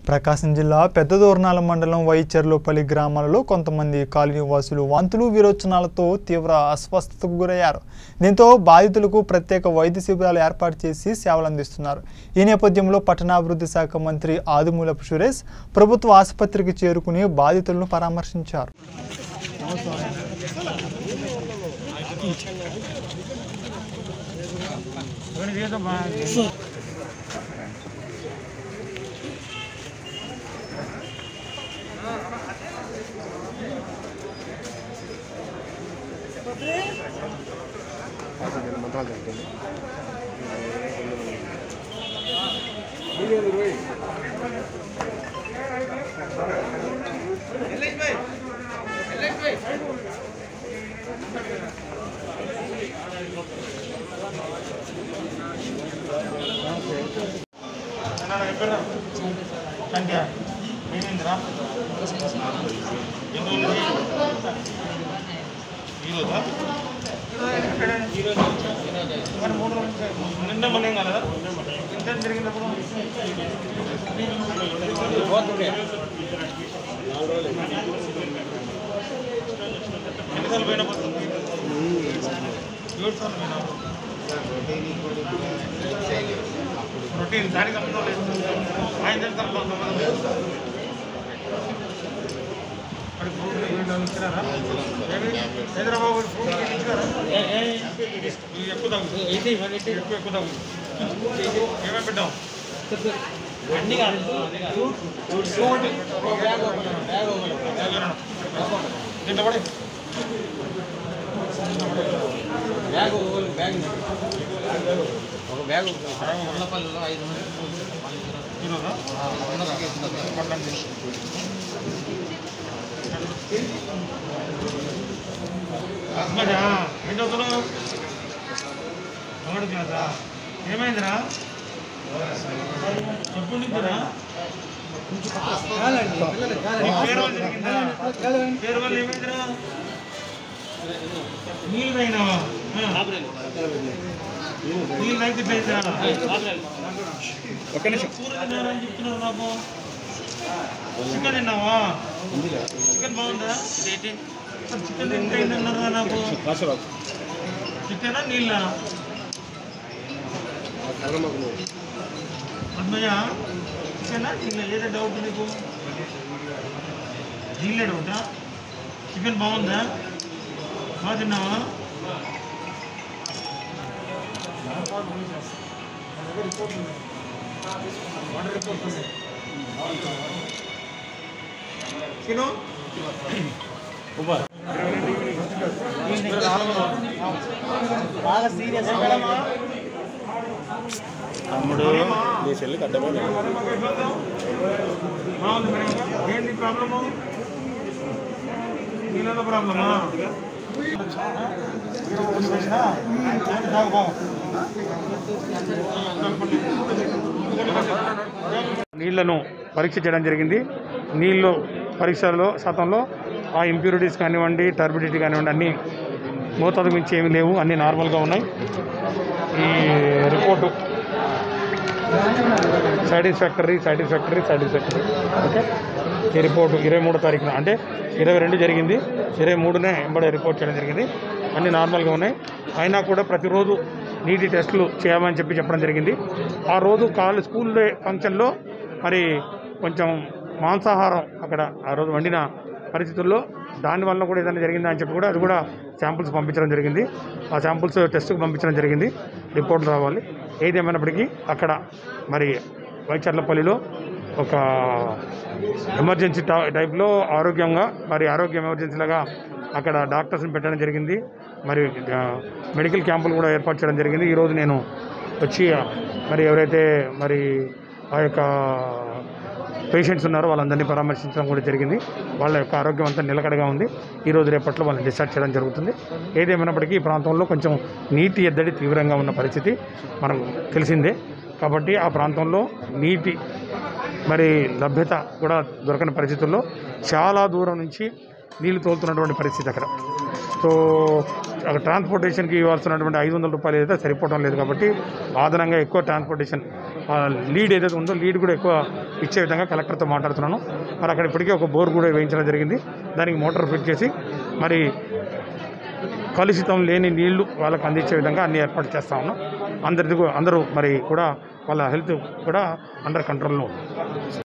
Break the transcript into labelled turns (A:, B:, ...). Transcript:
A: ప్రకాశం జిల్లా పెద్దదూర్నాల మండలం వైచర్లోపల్లి గ్రామాలలో కొంతమంది కాలనీ వాసులు వాంతులు విరోచనాలతో తీవ్ర అస్వస్థతకు గురయ్యారు దీంతో బాధితులకు ప్రత్యేక వైద్య శిబిరాలు ఏర్పాటు చేసి సేవలు అందిస్తున్నారు ఈ నేపథ్యంలో పట్టణాభివృద్ధి శాఖ మంత్రి ఆదిమూలపు సురేష్ ప్రభుత్వ ఆసుపత్రికి చేరుకుని బాధితులను పరామర్శించారు
B: నిన్న మొన్న ఏం కాలేదా ఇంత జరిగినప్పుడు ఎన్నిసార్లు పోయినప్పుడు ఏడు సార్లు పోయినా రొటీన్ దానికి సంబంధం లేదు ఆయన చేస్తారు కొంతమంది మరి ఫ్రూట్ వీళ్ళు ఇచ్చినారా ఏమి? హైదరాబాద్ ఫ్రూట్ వీళ్ళు ఇచ్చినారా ఇవి ఎక్కువ తగ్గు ఎక్కువ ఎక్కువ తగ్గు ఏమేమి పెట్టాం అన్ని దీంట్లో పడి
C: బ్యాగ్ బ్యాగ్ ఒక బ్యాగ్ ఉన్నపల్లిలో ఐదు మంది
B: ఈరోజా పట్టండి అస్మజా ఏం చదువుతున్నావు మొదటి క్లాసా ఏమైందిరా ఎప్పుడు నుంచిరా నీ పేరు వల్ల జరిగిందా పేరు వల్ల ఏమైందిరా నీళ్ళు తాగినావా ఆ. నీళ్ళు తాగితే ఇట్లయిందా
C: ఒక్క నిమిషం
B: కూర తిన్నారని చెప్తున్నారు నాకు చికెన్ తిన్నావా చికెన్ బాగుందా చికెన్ తింటే అన్నారు నాకు చికెనా నీళ్ళ అన్నయ్య చికెనా నీళ్ళ ఏదో డౌట్ నీకు నీళ్ళే డౌటా చికెన్ బాగుందా బాగా తిన్నావా తిను
C: తమ్ముడు నీ చెల్లి కట్టబడి
B: బాగుంది మేడం ఏంటి ప్రాబ్లము నీళ్ళ ప్రాబ్లమా నీళ్లను పరీక్ష చేయడం జరిగింది నీళ్ళు పరీక్షలో శాతంలో ఆ ఇంప్యూరిటీస్ కానివ్వండి టర్బిడిటీ కానివ్వండి అన్నీ మోతాదు మించి ఏమీ లేవు అన్నీ నార్మల్గా ఉన్నాయి ఈ report satisfactory satisfactory satisfactory okay ఈ రిపోర్టు ఇరవై మూడో తారీఖున అంటే ఇరవై రెండు జరిగింది ఇరవై మూడునే ఎంబడే రిపోర్ట్ చేయడం జరిగింది అన్నీ నార్మల్గా ఉన్నాయి అయినా కూడా ప్రతిరోజు నీటి టెస్టులు చేయమని చెప్పి చెప్పడం జరిగింది ఆ రోజు కాలేజ్ స్కూల్ డే ఫంక్షన్లో మరి కొంచెం మాంసాహారం అక్కడ ఆ రోజు వండిన పరిస్థితుల్లో దానివల్ల కూడా ఏదైనా జరిగిందా అని చెప్పి కూడా అది కూడా శాంపుల్స్ పంపించడం జరిగింది ఆ శాంపుల్స్ టెస్ట్కి పంపించడం జరిగింది రిపోర్ట్లు రావాలి ఏదేమైనప్పటికీ అక్కడ మరి వైచర్లపల్లిలో ఒక ఎమర్జెన్సీ టా టైప్లో ఆరోగ్యంగా మరి ఆరోగ్య ఎమర్జెన్సీలాగా అక్కడ డాక్టర్స్ని పెట్టడం జరిగింది మరి ఆ, మెడికల్ క్యాంపులు కూడా ఏర్పాటు చేయడం జరిగింది ఈరోజు నేను వచ్చి ఆ, మరి ఎవరైతే మరి ఆ యొక్క పేషెంట్స్ ఉన్నారో వాళ్ళందరినీ పరామర్శించడం కూడా జరిగింది వాళ్ళ యొక్క ఆరోగ్యం అంతా నిలకడగా ఉంది ఈ రోజు రేపట్లో వాళ్ళని డిశ్చార్జ్ చేయడం జరుగుతుంది ఏదేమైనప్పటికీ ఈ ప్రాంతంలో కొంచెం నీటి ఎద్దడి తీవ్రంగా ఉన్న పరిస్థితి మనకు తెలిసిందే కాబట్టి ఆ ప్రాంతంలో నీటి మరి లభ్యత కూడా దొరకని పరిస్థితుల్లో చాలా దూరం నుంచి నీళ్లు తోలుతున్నటువంటి పరిస్థితి అక్కడ సో అక్కడ ట్రాన్స్పోర్టేషన్కి ఇవ్వాల్సినటువంటి ఐదు వందల రూపాయలు ఏదైతే సరిపోవడం లేదు కాబట్టి అదనంగా ఎక్కువ ట్రాన్స్పోర్టేషన్ ఆ, లీడ్ ఏదైతే ఉందో లీడ్ కూడా ఎక్కువ ఇచ్చే విధంగా కలెక్టర్తో మాట్లాడుతున్నాను మరి అక్కడ ఇప్పటికే ఒక బోర్ కూడా వేయించడం జరిగింది దానికి మోటార్ ఫిట్ చేసి మరి కలుషితం లేని నీళ్లు వాళ్ళకి అందించే విధంగా అన్ని ఏర్పాటు చేస్తా ఉన్నాం అందరిది కూ- అందరూ మరి కూడా వాళ్ళ హెల్త్ కూడా అండర్ కంట్రోల్లో ఉంది